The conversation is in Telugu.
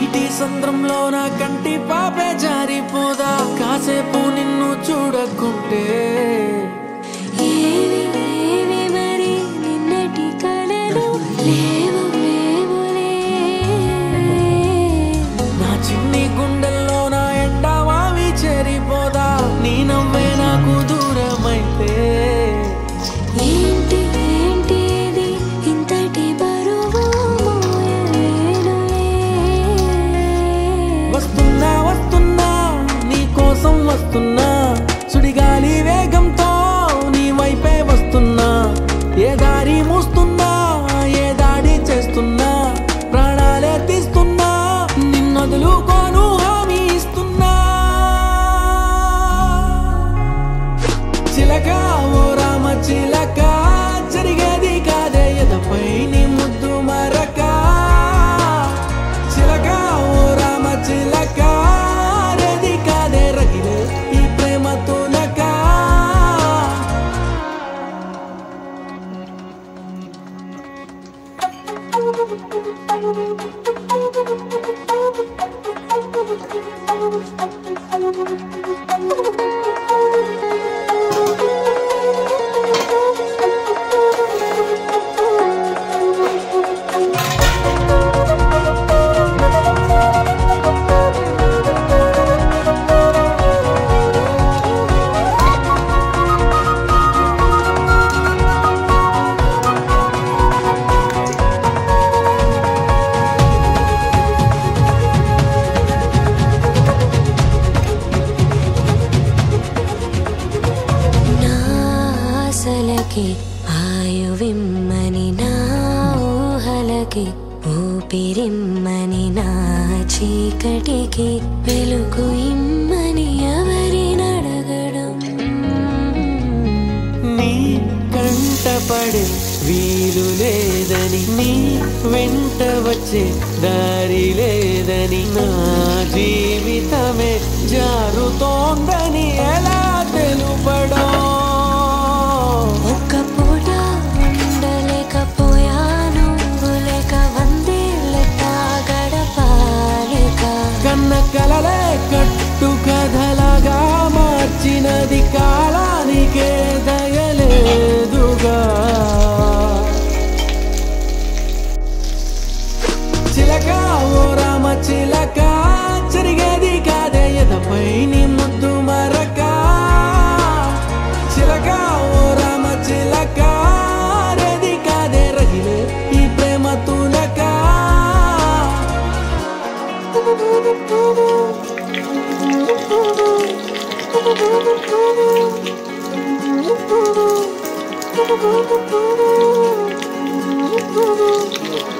నీటి సంద్రంలో నా కంటి పాపే జారిపోదా కాసేపు నిన్ను చూడకుంటే ఏవి ఏవి మరి నిన్నటి కలలు లేవు లేవులే నా చిన్ని గుండెల్లో నా ఎండమావి చేరిపోదా నీ నవ్వే నాకు దూరమైతే ఏంటి ఏంటి ఇది ఇంతటి బరువు మోయలేనులే వస్తున్నా వస్తున్నా నీ కోసం వస్తున్నా సుడిగాలి వేగంతో నీ వైపే వస్తున్నా ఏ దారి మూస్తున్నా ఏ దాడి చేస్తున్నా ప్రాణాలే తీస్తున్నా నిన్నొదులుకోను హామీ ఇస్తున్నా చిలక ఓ రామ చిలక జరిగేది కాదే ఎదపై నీ ముద్దు మరక చిలక ఓ రామ చిలక రేది కాదే రగిలే ఈ ప్రేమ తునక నా ఆశలకి ఆయువిమ్మని నా ఊహలకి ఊపిరిమ్మని నా చీకటికి వెలుగు ఇమ్మని ఎవరినడగడం నీ కంటపడే వీలు లేదని నీ వెంట వచ్చే దారి లేదని నా జీవితమే జారుతోందని ఎలా తెలుపడం ఒక్క పూట ఉండలేకపోయాను లేక వందేళ్ళ గడపాలిక కన్న కలలే కట్టు కథలగా మార్చినది కాలానికే దయలేదుగా చిలక ఓ రామ చిలక జరిగేది కాదే ఎదపై నీ ముద్దు మరక చిలక ఓ రామ చిలక రేది కాదే రగిలే ఈ ప్రేమ తునక Thank you.